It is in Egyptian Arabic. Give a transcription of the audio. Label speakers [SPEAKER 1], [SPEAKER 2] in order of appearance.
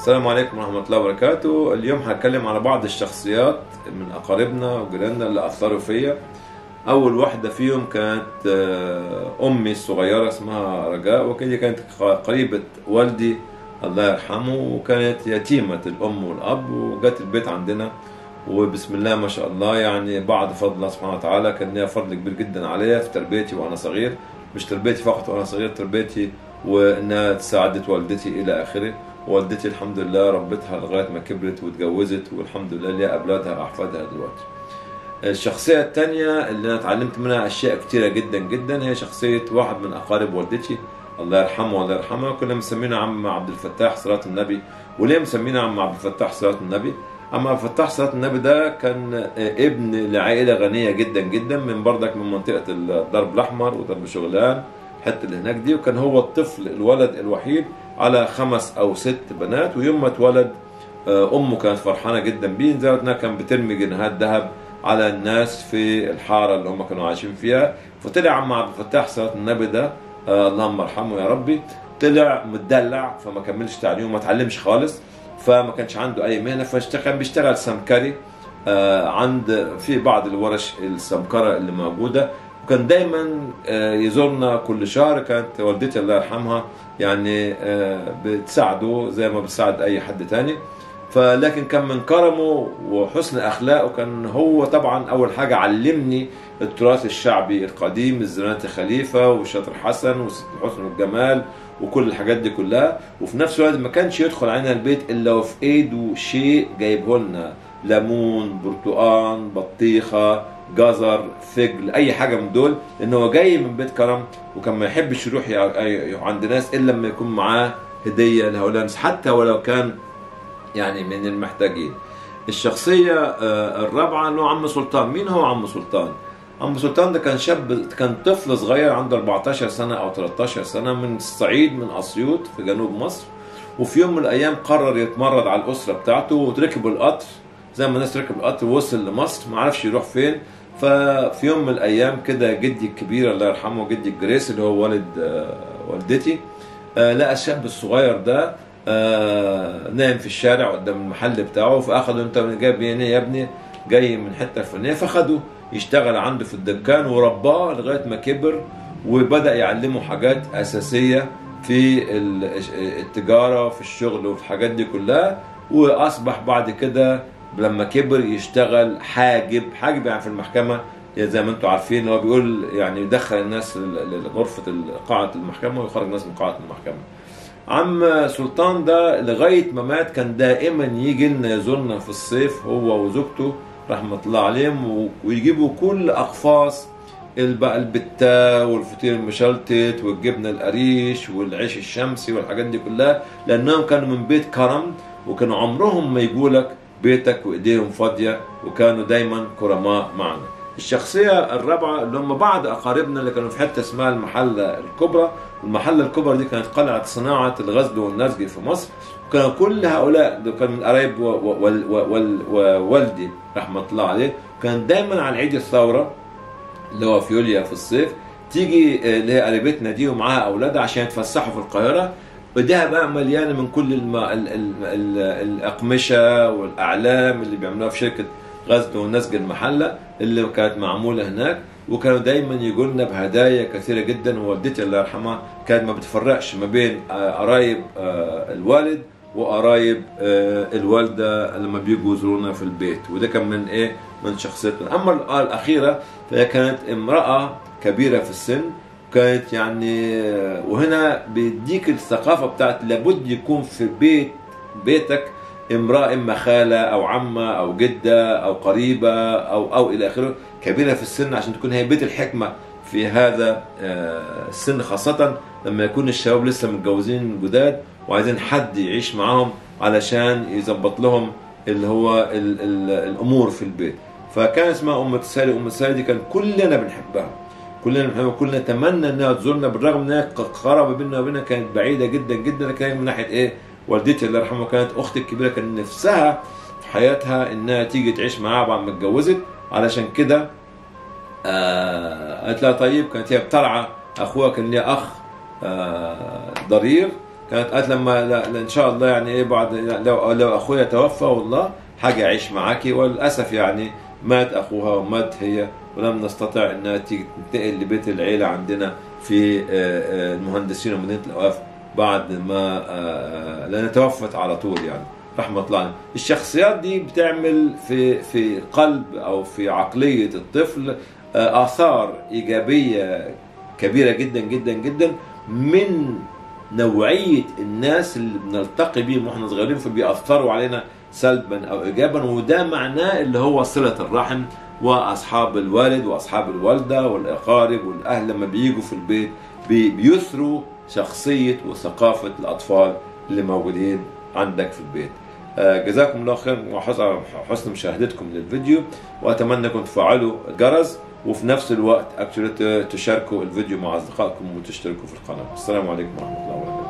[SPEAKER 1] السلام عليكم ورحمة الله وبركاته اليوم هتكلم على بعض الشخصيات من أقاربنا وجيراننا اللي أثروا فيا أول واحدة فيهم كانت آه، أمي الصغيرة اسمها رجاء وكده كانت قريبة والدي الله يرحمه وكانت يتيمة الأم والأب وجت البيت عندنا وبسم الله ما شاء الله يعني بعد فضل الله سبحانه وتعالى كان ليها فضل كبير جدا عليا في تربيتي وأنا صغير مش تربيتي فقط وأنا صغير تربيتي وإنها ساعدت والدتي إلى آخره والدتي الحمد لله ربتها لغايه ما كبرت واتجوزت والحمد لله ليها اولادها واحفادها دلوقتي. الشخصيه الثانيه اللي انا اتعلمت منها اشياء كتيره جدا جدا هي شخصيه واحد من اقارب والدتي الله يرحمه والله يرحمه كنا مسمينه عم عبد الفتاح صلاه النبي وليه مسمينه عم عبد الفتاح صلاه النبي؟ عم عبد الفتاح صلاه النبي ده كان ابن لعائله غنيه جدا جدا من بردك من منطقه الدرب الاحمر ودرب شغلان الحته اللي هناك دي وكان هو الطفل الولد الوحيد على خمس او ست بنات ويوم ما اتولد آه، امه كانت فرحانه جدا بيه زي انها كان بترمي جنيهات ذهب على الناس في الحاره اللي هم كانوا عايشين فيها فطلع عم عبد الفتاح صلاه النبي ده آه، اللهم ارحمه يا ربي طلع متدلع فما كملش تعليمه ما اتعلمش خالص فما كانش عنده اي مهنه فاشتغل بيشتغل سمكري آه، عند في بعض الورش السمكره اللي موجوده وكان دايما آه، يزورنا كل شهر كانت والدتي الله يرحمها يعني آه، بتساعده زي ما بتساعد اي حد تاني فلكن كان من كرمه وحسن اخلاقه كان هو طبعا اول حاجه علمني التراث الشعبي القديم الزناتي خليفه وشاطر حسن وست حسن والجمال وكل الحاجات دي كلها وفي نفس الوقت ما كانش يدخل علينا البيت الا وفي ايده شيء جايبه لنا ليمون برتقان بطيخه جزر فجل اي حاجه من دول لان هو جاي من بيت كرم وكان ما يحبش يروح يع- ي- عند ناس الا لما يكون معاه هديه لهؤلاء الناس حتى ولو كان يعني من المحتاجين الشخصيه آه، الرابعه اللي هو عم سلطان مين هو عم سلطان عم سلطان ده كان شاب كان طفل صغير عنده 14 سنه او 13 سنه من الصعيد من اسيوط في جنوب مصر وفي يوم من الايام قرر يتمرد على الاسره بتاعته وركب القطر زي ما الناس ركب القطر ووصل لمصر ما عرفش يروح فين ففي يوم من الايام كده جدي الكبير الله يرحمه جدي الجريس اللي هو والد آه، والدتي آه، لقى الشاب الصغير ده آه، نايم في الشارع قدام المحل بتاعه فاخده انت من جايب منين يا ابني جاي من حته فلانيه فخده يشتغل عنده في الدكان ورباه لغايه ما كبر وبدا يعلمه حاجات اساسيه في ال- التجاره في الشغل وفي الحاجات دي كلها واصبح بعد كده لما كبر يشتغل حاجب حاجب يعني في المحكمه يعني زي ما انتم عارفين هو بيقول يعني يدخل الناس ل- لغرفه ال- قاعه المحكمه ويخرج الناس من قاعه المحكمه عم سلطان ده لغايه ما مات كان دائما يجي لنا يزورنا في الصيف هو وزوجته رحمه الله عليهم و- ويجيبوا كل اقفاص الب- البتة والفطير المشلتت والجبنة القريش والعيش الشمسي والحاجات دي كلها لأنهم كانوا من بيت كرم وكانوا عمرهم ما يجوا لك بيتك وإيديهم فاضية وكانوا دايما كرماء معنا الشخصية الرابعة اللي هم بعض أقاربنا اللي كانوا في حتة اسمها المحلة الكبرى المحلة الكبرى دي كانت قلعة صناعة الغزل والنسج في مصر وكانوا كل هؤلاء دول كانوا من قرايب و- و- وال- وال- ووالدي رحمة الله عليه كان دايما على عيد الثورة اللي هو في يوليو في الصيف تيجي آه، اللي هي قريبتنا دي ومعاها اولادها عشان يتفسحوا في القاهره وايديها بقى مليانه من كل الم... ال... ال... ال... الاقمشه والاعلام اللي بيعملوها في شركه غزل ونسج المحله اللي كانت معموله هناك وكانوا دايما يجوا لنا بهدايا كثيره جدا ووالدتي الله يرحمها كانت ما بتفرقش ما بين آه، قرايب آه، الوالد وقرايب آه، الوالده لما بيجوا يزورونا في البيت وده كان من ايه من شخصيتنا اما ال- الاخيره فهي كانت امراه كبيره في السن كانت يعني آه، وهنا بيديك الثقافه بتاعت لابد يكون في بيت بيتك امراه اما خاله او عمه او جده او قريبه او او الى اخره كبيره في السن عشان تكون هي بيت الحكمه في هذا آه، السن خاصه لما يكون الشباب لسه متجوزين جداد وعايزين حد يعيش معاهم علشان يظبط لهم اللي هو ال ال الامور في البيت فكان اسمها ام تسالي ام تسالي دي كان كلنا بنحبها كلنا بنحبها كلنا نتمنى انها تزورنا بالرغم انها قرابه بيننا وبينها كانت بعيده جدا جدا لكن هي من ناحيه ايه والدتي الله يرحمها كانت اختي الكبيره كان نفسها في حياتها انها تيجي تعيش معاها بعد ما اتجوزت علشان كده آه قالت لها طيب كانت هي بترعى اخوها كان ليه اخ آه ضرير كانت قالت لما لا لا ان شاء الله يعني ايه بعد لو لو اخويا توفى والله حاجه اعيش معاكي وللاسف يعني مات اخوها ومات هي ولم نستطع انها تيجي تنتقل لبيت العيله عندنا في آه، آه، المهندسين ومدينه الاوقاف بعد ما آه، آه، لانها توفت على طول يعني رحمه الله عليها. الشخصيات دي بتعمل في في قلب او في عقليه الطفل آه، اثار ايجابيه كبيره جدا جدا جدا من نوعيه الناس اللي بنلتقي بيهم واحنا صغيرين فبيأثروا علينا سلبا او ايجابا وده معناه اللي هو صله الرحم واصحاب الوالد واصحاب الوالده والاقارب والاهل لما بيجوا في البيت بي- بيثروا شخصيه وثقافه الاطفال اللي موجودين عندك في البيت. آه، جزاكم الله خير وحسن حسن مشاهدتكم للفيديو واتمنى انكم تفعلوا الجرس وفي نفس الوقت actually ت- تشاركوا الفيديو مع اصدقائكم وتشتركوا في القناه. السلام عليكم ورحمه الله وبركاته.